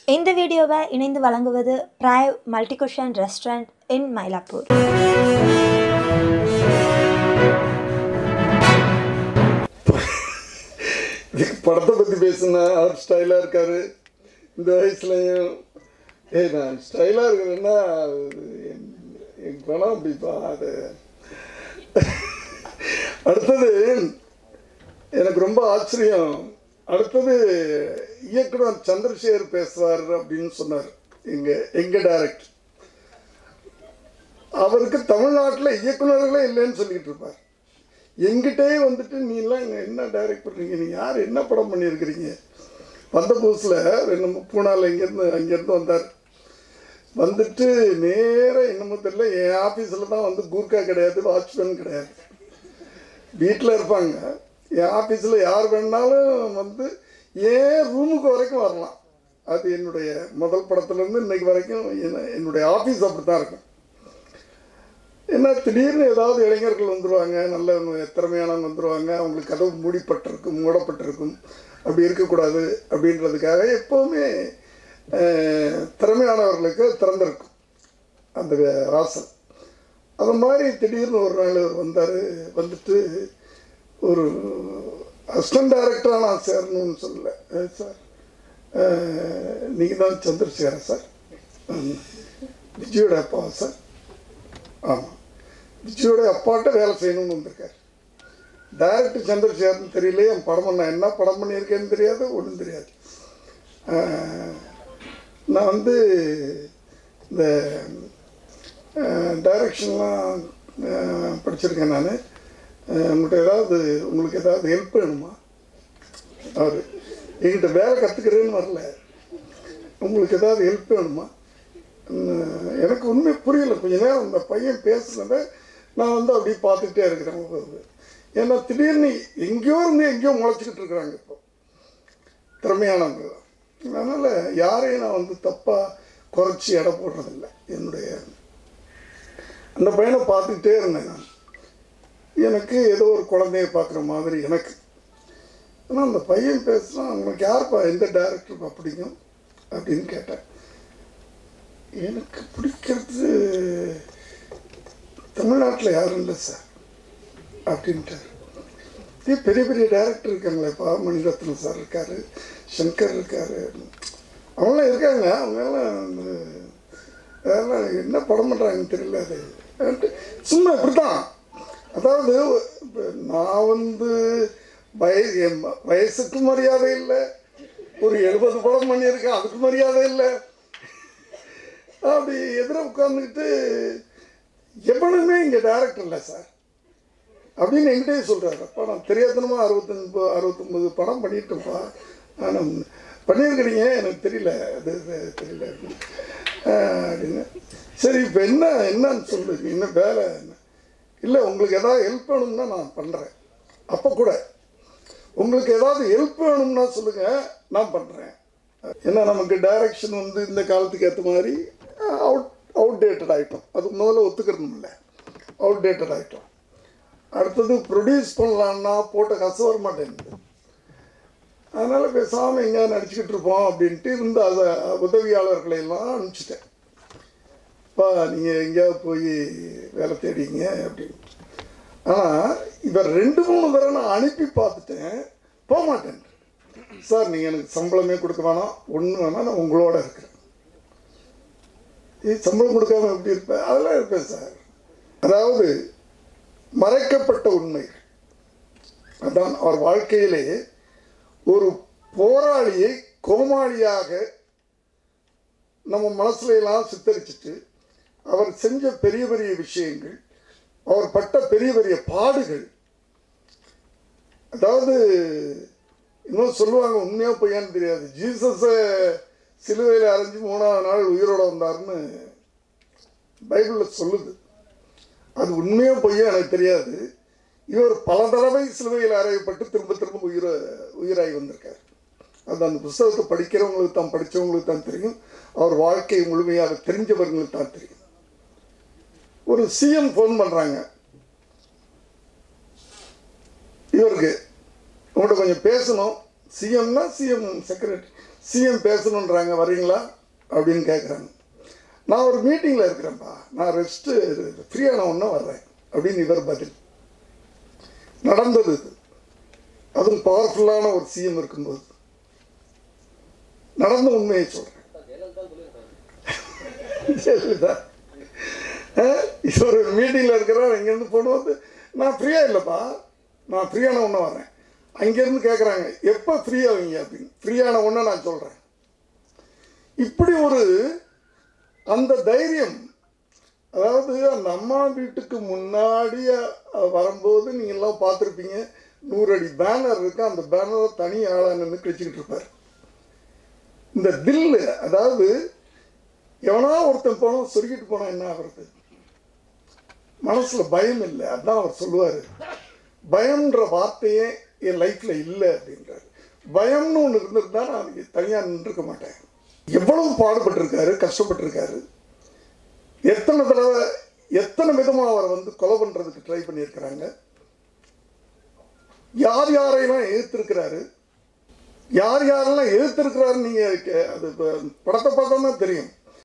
இந்த வீடியோவை இணைந்து வழங்குவது பிராய் மல்டிகுஷன் ரெஸ்டாரண்ட் இன் மயிலாப்பூர் இதுக்கு படத்தை பற்றி பேசுனா அவர் ஸ்டைலாக இருக்காரு இந்த வயசுலையும் ஏய் நான் ஸ்டைலாக இருக்கிறேன்னா என் என் பணம் அப்படிப்பா அது அடுத்தது எனக்கு ரொம்ப ஆச்சரியம் அடுத்தது இயக்குனர் சந்திரசேகர் பேசுவார் அப்படின்னு சொன்னார் எங்க எங்க டைரக்டர் அவருக்கு தமிழ்நாட்டில் இயக்குனர்களே இல்லைன்னு சொல்லிட்டு இருப்பார் எங்கிட்டே வந்துட்டு நீலாம் இங்கே என்ன டைரக்ட் பண்ணுறீங்க நீ யார் என்ன படம் பண்ணியிருக்கிறீங்க வந்த புதுசில் ரெண்டு பூனாவில் இங்கேருந்து அங்கேருந்து வந்தார் வந்துட்டு நேராக என்னமோ தெரியல என் ஆஃபீஸில் தான் வந்து கூர்க்கா கிடையாது வாட்ச்மேன் கிடையாது வீட்டில் இருப்பாங்க என் ஆஃபீஸில் யார் வேணாலும் வந்து ஏன் ரூமுக்கு வரைக்கும் வரலாம் அது என்னுடைய முதல் படத்துலேருந்து இன்னைக்கு வரைக்கும் என்ன என்னுடைய ஆஃபீஸ் அப்படி தான் இருக்கும் என்ன திடீர்னு ஏதாவது இளைஞர்கள் வந்துடுவாங்க நல்ல திறமையானவங்க வந்துடுவாங்க அவங்களுக்கு கதவு மூடிப்பட்டிருக்கும் மூடப்பட்டிருக்கும் அப்படி இருக்கக்கூடாது அப்படின்றதுக்காக எப்போவுமே அஹ், திறமையானவர்களுக்கு திறந்திருக்கும் அந்த வாசல் அது மாதிரி திடீர்னு ஒரு நாள் வந்தார் வந்துட்டு ஒரு அசிஸ்டன்ட் டைரக்டராக நான் சேரணும்னு சொல்லல "அஹ் சார் நீங்கள் தான் சந்திரசேகரன் சார் ம். விஜயோட அப்பாவா சார் ஆமாம் விஜயோட அப்பாட்ட வேலை செய்யணும்னு வந்திருக்கார் டைரக்டர் சந்திரசேகர்னு தெரியல என் படம் நான் என்ன படம் பண்ணியிருக்கேன்னு தெரியாது ஒன்றும் தெரியாது ஆஹ், நான் வந்து இந்த டைரக்ஷன்லாம் படிச்சிருக்கேன் நான் உங்கள்கிட்ட ஏதாவது உங்களுக்கு ஏதாவது ஹெல்ப் வேணுமா அவர் என்கிட்ட வேலை கற்றுக்கிறேன்னு வரல உங்களுக்கு ஏதாவது ஹெல்ப் வேணுமா உம், எனக்கு உண்மை புரியல கொஞ்ச நேரம் அந்த பையன் பேசுனதை நான் வந்து அப்படியே பார்த்துட்டே இருக்கிறேன் ஒரு- ஏன்னா திடீர்னு எங்கேயோ இருந்து எங்கேயோ முளைச்சிக்கிட்டு இருக்கிறாங்க இப்போ திறமையானவங்க அதனால் யாரையும் நான் வந்து தப்பாக குறைச்சி எடை போடுறதில்ல என்னுடைய அந்த பையனை பார்த்துக்கிட்டே இருந்தேன் நான் எனக்கு ஏதோ ஒரு குழந்தைய பார்க்குற மாதிரி எனக்கு ஆனால் அந்த பையன் பேசுனா உங்களுக்கு யாருப்பா எந்த டேரக்டர்ப்பா பிடிக்கும் அப்படின்னு கேட்டேன் எனக்கு பிடிக்கிறது தமிழ்நாட்டில் யாரும் இல்லை சார் அப்படின்ட்டார் இதே பெரிய பெரிய டேரக்டர் இருக்காங்களேப்பா மணிரத்னம் சார் இருக்கார் சங்கர் இருக்கார் அவங்களாம் இருக்காங்க அவங்கெல்லாம் வந்து அதெல்லாம் என்ன படம் பண்ணுறாங்கன்னு தெரியல அது அப்படின்ட்டு சும்மா இப்படி தான் அதாவது இப்ப நான் வந்து வய என் வயசுக்கு மரியாதை இல்லை ஒரு எழுபது படம் பண்ணியிருக்கேன் அதுக்கு மரியாதை இல்லை அப்படி எதிர உட்காந்துக்கிட்டு எவனுமே இங்கே டேரக்டர் இல்லை சார் அப்படின்னு என்கிட்டயே சொல்கிறாரு அப்பா நான் தெரியாதனமாக அறுபத்தஞ்சு அறுபத்தொம்பது படம் பண்ணிட்டேன்ப்பா நான் பண்ணியிருக்கிறீங்க எனக்கு தெரியல அது இது தெரியல அப்படின்னு. ஆஹ் அப்படின்னு சரி இப்போ என்ன என்னன்னு சொல்லு என்ன வேலை என்ன இல்லை உங்களுக்கு ஏதாவது ஹெல்ப் வேணும்னா நான் பண்ணுறேன் அப்போ கூட உங்களுக்கு ஏதாவது ஹெல்ப் வேணும்னா சொல்லுங்கள் நான் பண்ணுறேன் ஏன்னா நமக்கு டைரக்ஷன் வந்து இந்த காலத்துக்கு ஏற்ற மாதிரி அவுட் அவுட் டேட்டட் ஆகிட்டோம் அது முதல்ல ஒத்துக்கிறது இல்லை அவுட் டேட்டட் ஆகிட்டோம் அடுத்தது ப்ரொடியூஸ் பண்ணலான்னா போட்ட காசு வர மாட்டேங்குது அதனால் பேசாமல் எங்கேயாவது நடிச்சுக்கிட்டு இருப்போம் அப்படின்ட்டு இருந்த அதை உதவியாளர்களை எல்லாம் அனுப்பிச்சிட்டேன் பா நீங்கள் எங்கேயாவது போய் வேலை தேடிங்க அப்படின்னு ஆனால் இவர் ரெண்டு மூணு தடவை நான் அனுப்பி பார்த்துட்டேன் போக மாட்டேன் சார் நீங்கள் எனக்கு சம்பளமே கொடுக்க வேணாம் ஒன்று வேணாம் நான் உங்களோட இருக்கிறேன் இது சம்பளம் கொடுக்காம எப்படி இருப்பேன் அதெல்லாம் இருப்பேன் சார் அதாவது மறைக்கப்பட்ட உண்மை அதான் அவர் வாழ்க்கையிலே ஒரு போராளியை கோமாளியாக நம்ம மனசுல எல்லாம் சித்தரிச்சிட்டு அவர் செஞ்ச பெரிய பெரிய விஷயங்கள் அவர் பட்ட பெரிய பெரிய பாடுகள் அதாவது இன்னும் சொல்லுவாங்க உண்மையா பொய்யான்னு தெரியாது ஜீசஸை சிலுவையில் அரைஞ்சு மூணாவது நாள் உயிரோட வந்தாருன்னு பைபிளில் சொல்லுது அது உண்மையா பொய்யா எனக்கு தெரியாது இவர் பல தடவை சிலுவையில் அறையப்பட்டு திரும்ப திரும்ப உயிர உயிராகி வந்திருக்கார் அது அந்த புஸ்தகத்தை படிக்கிறவங்களுக்கு தான் படித்தவங்களுக்கு தான் தெரியும் அவர் வாழ்க்கை முழுமையாக தெரிஞ்சவர்களுக்கு தான் தெரியும் ஒரு சிஎம் ஃபோன் பண்ணுறாங்க இவருக்கு உங்கள்கிட்ட கொஞ்சம் பேசணும் சிஎம்னா சிஎம் செக்ரட்டரி சிஎம் பேசணுன்றாங்க வரீங்களா அப்படின்னு கேட்குறாங்க நான் ஒரு மீட்டிங்கில் இருக்கிறேன்ப்பா நான் ரெஸ்ட்டு ஃப்ரீயான ஒன்றா வர்றேன் அப்படின்னு இவர் பதில் நடந்தது இது அதுவும் பவர்ஃபுல்லான ஒரு சிஎம் இருக்கும்போது நடந்த உண்மையை சொல்கிறேன் ஜெயலலிதா அஹ், இது ஒரு மீட்டிங்கில் இருக்கிறார் இங்கேருந்து போடும்போது நான் ஃப்ரீயாக இல்லைப்பா நான் ஃப்ரீயான ஒன்று வரேன் அங்கேருந்து கேட்குறாங்க எப்போ ஃப்ரீ ஆவீங்க அப்படின்னு ஃப்ரீயான ஒன்றை நான் சொல்கிறேன் இப்படி ஒரு அந்த தைரியம் அதாவது அந்த அம்மா வீட்டுக்கு முன்னாடி அஹ், வரும்போது நீங்கள்லாம் பார்த்துருப்பீங்க நூறு அடி பேனர் இருக்கு அந்த பேனரை தனி ஆளாக நின்று கிழிச்சிக்கிட்டு இருப்பார் இந்த தில்லு அதாவது எவனா ஒருத்தன் போனோம் சொருகிட்டு போனால் என்ன ஆகுறது மனசில் பயம் இல்லை அதான் அவர் சொல்லுவார் பயம்ன்ற வார்த்தையே என் லைஃப்பில் இல்லை அப்படின்றார் பயம்னு ஒன்று இருந்திருந்தா நான் தனியாக நின்றுருக்க மாட்டேன் எவ்வளவு பாடுபட்டிருக்காரு கஷ்டப்பட்டிருக்காரு எத்தனை தடவை எத்தனை விதமாக அவரை வந்து கொலை பண்ணுறதுக்கு ட்ரை பண்ணியிருக்கிறாங்க யார் யாரையெல்லாம் எதிர்த்திருக்கிறாரு யார் யாரெல்லாம் எதிர்த்திருக்கிறாருன்னு நீங்கள் அது இப்ப படத்தை பார்த்தோம்னா தெரியும்